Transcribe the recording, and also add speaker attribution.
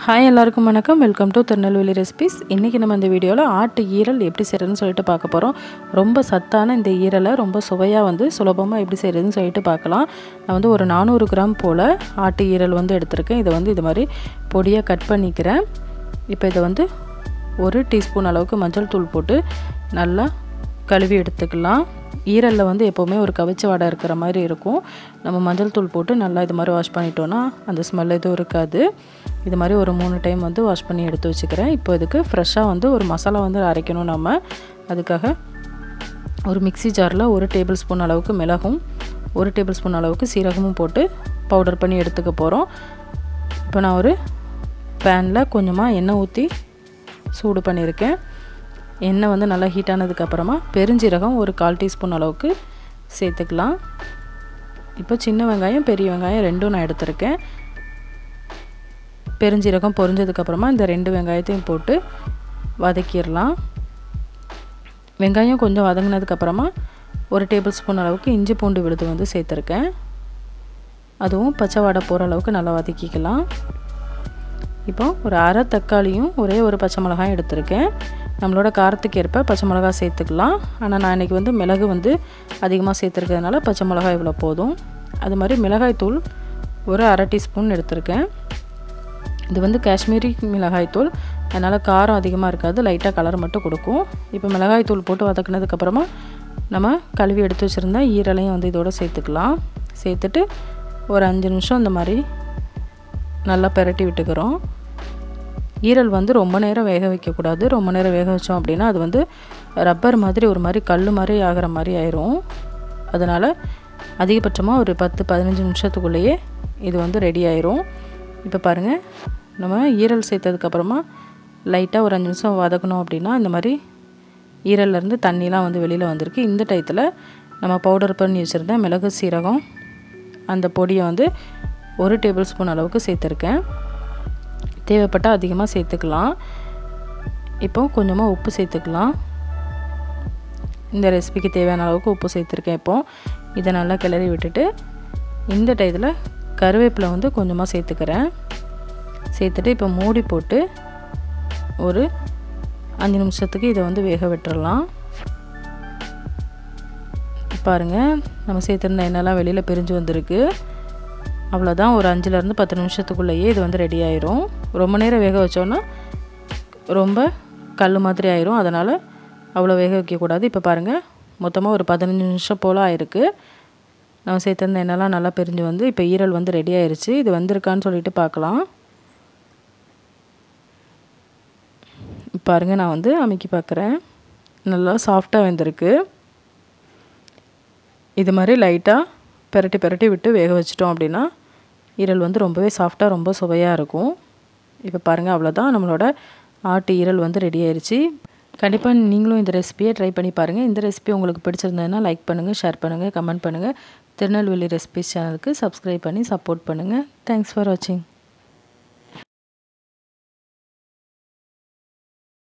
Speaker 1: hi எல்லாருக்கும் வணக்கம் welcome to Tirunelveli recipes இன்றைக்கி நம்ம இந்த வீடியோவில் ஆட்டு ஈரல் எப்படி செய்கிறதுன்னு சொல்லிட்டு பார்க்க போகிறோம் ரொம்ப சத்தான இந்த ஈரலை ரொம்ப சுவையாக வந்து சுலபமாக எப்படி செய்கிறதுன்னு சொல்லிட்டு பார்க்கலாம் நான் வந்து ஒரு நானூறு கிராம் போல் ஆட்டு ஈரல் வந்து எடுத்திருக்கேன் இதை வந்து இது மாதிரி பொடியாக கட் பண்ணிக்கிறேன் இப்போ இதை வந்து ஒரு டீஸ்பூன் அளவுக்கு மஞ்சள் தூள் போட்டு நல்லா கழுவி எடுத்துக்கலாம் ஈரலில் வந்து எப்போவுமே ஒரு கவிச்ச வாடை இருக்கிற மாதிரி இருக்கும் நம்ம மஞ்சள் தூள் போட்டு நல்லா இது மாதிரி வாஷ் பண்ணிட்டோன்னா அந்த ஸ்மெல் எதுவும் இருக்காது இது மாதிரி ஒரு மூணு டைம் வந்து வாஷ் பண்ணி எடுத்து வச்சுக்கிறேன் இப்போ இதுக்கு ஃப்ரெஷ்ஷாக வந்து ஒரு மசாலா வந்து அரைக்கணும் நம்ம அதுக்காக ஒரு மிக்சி ஜாரில் ஒரு டேபிள் ஸ்பூன் அளவுக்கு மிளகும் ஒரு டேபிள் ஸ்பூன் அளவுக்கு சீரகமும் போட்டு பவுடர் பண்ணி எடுத்துக்க போகிறோம் இப்போ நான் ஒரு பேனில் கொஞ்சமாக எண்ணெய் ஊற்றி சூடு பண்ணியிருக்கேன் எண்ணெய் வந்து நல்லா ஹீட் ஆனதுக்கப்புறமா பெருஞ்சீரகம் ஒரு கால் டீஸ்பூன் அளவுக்கு சேர்த்துக்கலாம் இப்போ சின்ன வெங்காயம் பெரிய வெங்காயம் ரெண்டும் நான் எடுத்திருக்கேன் பெருஞ்சீரகம் பொரிஞ்சதுக்கப்புறமா இந்த ரெண்டு வெங்காயத்தையும் போட்டு வதக்கிடலாம் வெங்காயம் கொஞ்சம் வதங்கினதுக்கப்புறமா ஒரு டேபிள் ஸ்பூன் அளவுக்கு இஞ்சி பூண்டு விழுது வந்து சேர்த்துருக்கேன் அதுவும் பச்சை வாடை போகிற அளவுக்கு நல்லா வதக்கிக்கலாம் இப்போ ஒரு அரை தக்காளியும் ஒரே ஒரு பச்சை மிளகாயும் எடுத்திருக்கேன் நம்மளோட காரத்துக்கு ஏற்ப பச்சை மிளகா சேர்த்துக்கலாம் ஆனால் நான் இன்றைக்கி வந்து மிளகு வந்து அதிகமாக சேர்த்துருக்கிறதுனால பச்சை மிளகாய் இவ்வளோ போதும் அது மாதிரி மிளகாய் தூள் ஒரு அரை டீஸ்பூன் எடுத்திருக்கேன் இது வந்து காஷ்மீரி மிளகாய் தூள் அதனால் காரம் அதிகமாக இருக்காது லைட்டாக கலர் மட்டும் கொடுக்கும் இப்போ மிளகாய் தூள் போட்டு வதக்குனதுக்கப்புறமா நம்ம கழுவி எடுத்து வச்சுருந்தா ஈரலையும் வந்து இதோடு சேர்த்துக்கலாம் சேர்த்துட்டு ஒரு அஞ்சு நிமிஷம் இந்த மாதிரி நல்லா பெரட்டி விட்டுக்கிறோம் ஈரல் வந்து ரொம்ப நேரம் வேக வைக்கக்கூடாது ரொம்ப நேரம் வேக வச்சோம் அப்படின்னா அது வந்து ரப்பர் மாதிரி ஒரு மாதிரி கல் மாதிரி ஆகிற மாதிரி ஆயிரும் அதனால் அதிகபட்சமாக ஒரு பத்து பதினஞ்சு நிமிஷத்துக்குள்ளேயே இது வந்து ரெடி ஆயிரும் இப்போ பாருங்கள் நம்ம ஈரல் சேர்த்ததுக்கப்புறமா லைட்டாக ஒரு அஞ்சு நிமிஷம் வதக்கணும் அப்படின்னா இந்த மாதிரி ஈரல்லேருந்து தண்ணிலாம் வந்து வெளியில் வந்திருக்கு இந்த டயத்தில் நம்ம பவுடர் பண்ணி வச்சுருந்த மிளகு சீரகம் அந்த பொடியை வந்து ஒரு டேபிள் ஸ்பூன் அளவுக்கு சேர்த்துருக்கேன் தேவைப்பட்டால் அதிகமாக சேர்த்துக்கலாம் இப்போ கொஞ்சமாக உப்பு சேர்த்துக்கலாம் இந்த ரெசிபிக்கு தேவையான அளவுக்கு உப்பு சேர்த்துருக்கேன் இப்போது இதை நல்லா கிளறி விட்டுட்டு இந்த டயத்தில் கருவேப்பிலை வந்து கொஞ்சமாக சேர்த்துக்கிறேன் சேர்த்துட்டு இப்போ மூடி போட்டு ஒரு அஞ்சு நிமிஷத்துக்கு இதை வந்து வேக விட்டுறலாம் பாருங்கள் நம்ம சேர்த்துருந்த எண்ணெய்லாம் வெளியில் பிரிஞ்சு வந்திருக்கு அவ்வளோதான் ஒரு அஞ்சுலேருந்து பத்து நிமிஷத்துக்குள்ளேயே இது வந்து ரெடி ஆயிரும் ரொம்ப நேரம் வேக வச்சோன்னா ரொம்ப கல் மாதிரி ஆயிரும் அதனால் அவ்வளோ வேக வைக்கக்கூடாது இப்போ பாருங்கள் மொத்தமாக ஒரு பதினஞ்சு நிமிஷம் போல் ஆயிருக்கு நம்ம சேர்த்துருந்த எண்ணெய்லாம் நல்லா பிரிஞ்சு வந்து இப்போ ஈரல் வந்து ரெடி ஆயிருச்சு இது வந்திருக்கான்னு சொல்லிட்டு பார்க்கலாம் பாருங்கள் நான் வந்து அமைக்கி பார்க்குறேன் நல்லா சாஃப்டாக வெந்திருக்கு இது மாதிரி லைட்டாக பெரட்டி பெரட்டி விட்டு வேக வச்சிட்டோம் அப்படின்னா ஈரல் வந்து ரொம்பவே சாஃப்டாக ரொம்ப சுவையாக இருக்கும் இப்போ பாருங்கள் அவ்வளோதான் நம்மளோட ஆட்டு ஈரல் வந்து ரெடி ஆயிடுச்சு கண்டிப்பாக நீங்களும் இந்த ரெசிபியை ட்ரை பண்ணி பாருங்கள் இந்த ரெசிபி உங்களுக்கு பிடிச்சிருந்ததுன்னா லைக் பண்ணுங்கள் ஷேர் பண்ணுங்கள் கமெண்ட் பண்ணுங்கள் திருநெல்வேலி ரெசிபிஸ் சேனலுக்கு சப்ஸ்கிரைப் பண்ணி சப்போர்ட் பண்ணுங்கள் தேங்க்ஸ் ஃபார் வாட்சிங்